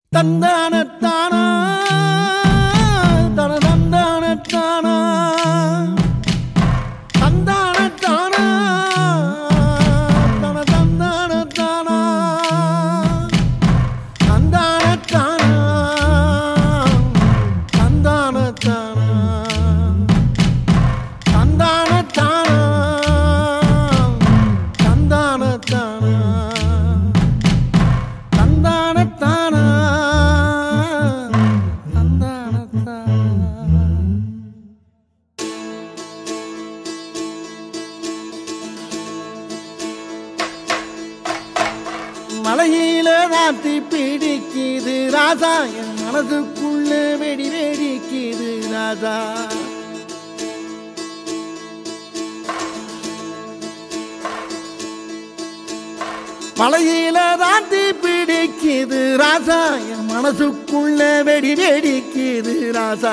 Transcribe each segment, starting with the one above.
தந்தானத்தானா தன தந்தானத்தானா தந்தானத்தானா தன தந்தானத்தானா தந்தானத்தானா தந்தானத்தானா தந்தானத்தானா தந்தானத்தானா தந்தானத்தானா தந்தானத்தானா மலையில நாத்தி பிடிக்குது ராசா என் மனதுக்குள்ள வெடி வெடிக்குது ராசா மலையில தாண்டி பிடிக்குது ராசா என் மனசுக்குள்ள வெடி வெடிக்குது ராசா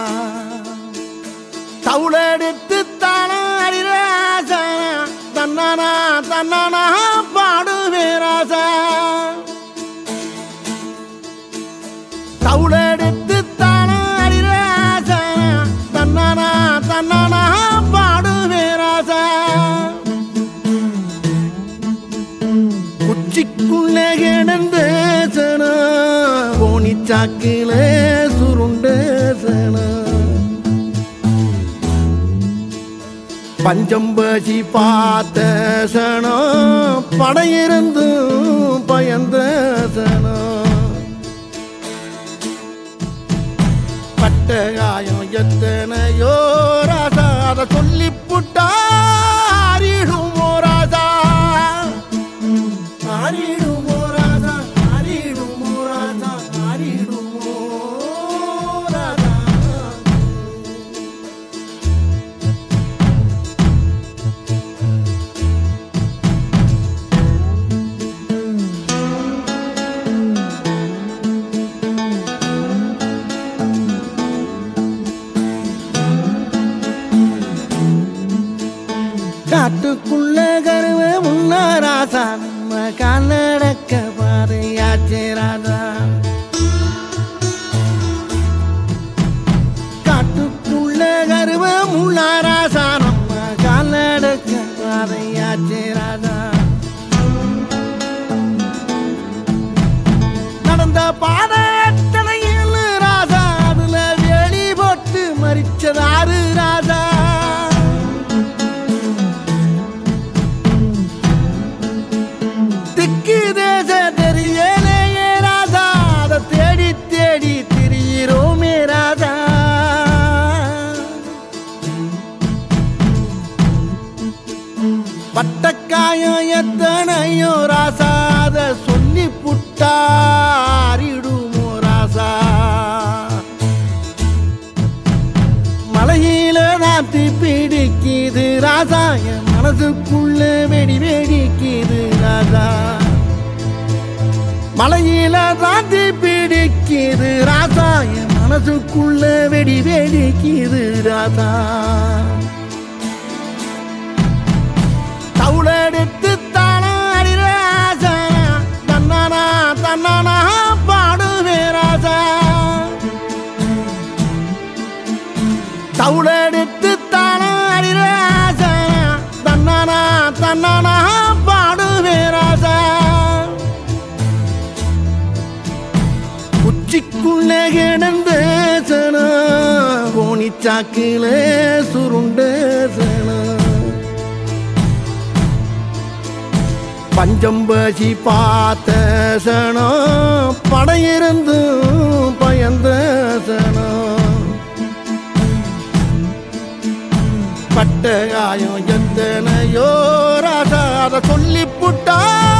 தவுளெடுத்து தானாடி ராசா தன்னானா தன்னானா பாடுவே ராசா தவுளெடுத்து தானாடி ராசா தன்னானா தன்னானா பாடுவே ராசா உச்சிக்குள்ள கிடந்து சன போனிச்சாக்கில சுருண்ட சன பஞ்சம்பசி பார்த்த சனம் படையிருந்து பயந்த சனம் பட்ட காயம் எத்தனையோ ராசா அதை சொல்லி புட்டாரிடுமோ ராசா ஆரிடுமோ ராசா ஆரிடுமோ ராசா ஆரிடுமோ ராசா காட்டுக்குள்ள கருவ முன்ன ராசா நம்ம காலடக்க பாதையாச்சே ராசா காட்டுக்குள்ள கருவ முன்ன ராசா நம்ம காலடக்க பாதையாச்சே ராசா நடந்த பாதத்தனையில் ராசா அதுல வெளி போட்டு மறிச்சதாரு ராசா திக்கு தேச தெரியலையே ராஜா அதை தேடி தேடி திரியிறோமே ராஜா பட்டக்காயம் எத்தனையோ ராசா அதை சொல்லி புட்டாரிடுமோ ராசா மலையில நாத்தி பிடிக்குது ராசா என் மனசுக்குள்ள வெடி வெடிக்குது ராசா மலையில தாண்டி பிடிக்குது ராசா என் மனசுக்குள்ள வெடி வெடிக்குது ராசா தவுளெடுத்து தானாடி ராசா தன்னானா தன்னானா பாடுவே ராசா தவுளெடுத்து தானாடி ராசா தன்னானா தன்னானா பாடுவே ராசா உச்சிக்குள்ள கிடந்த சன கோணிச்சாக்கில சுருண்ட சன பஞ்சம்பசி பார்த்த சனம் படையிருந்து பயந்த சனம் பட்ட காயம் எத்தனையோ ராசா அதை சொல்லி புட்டா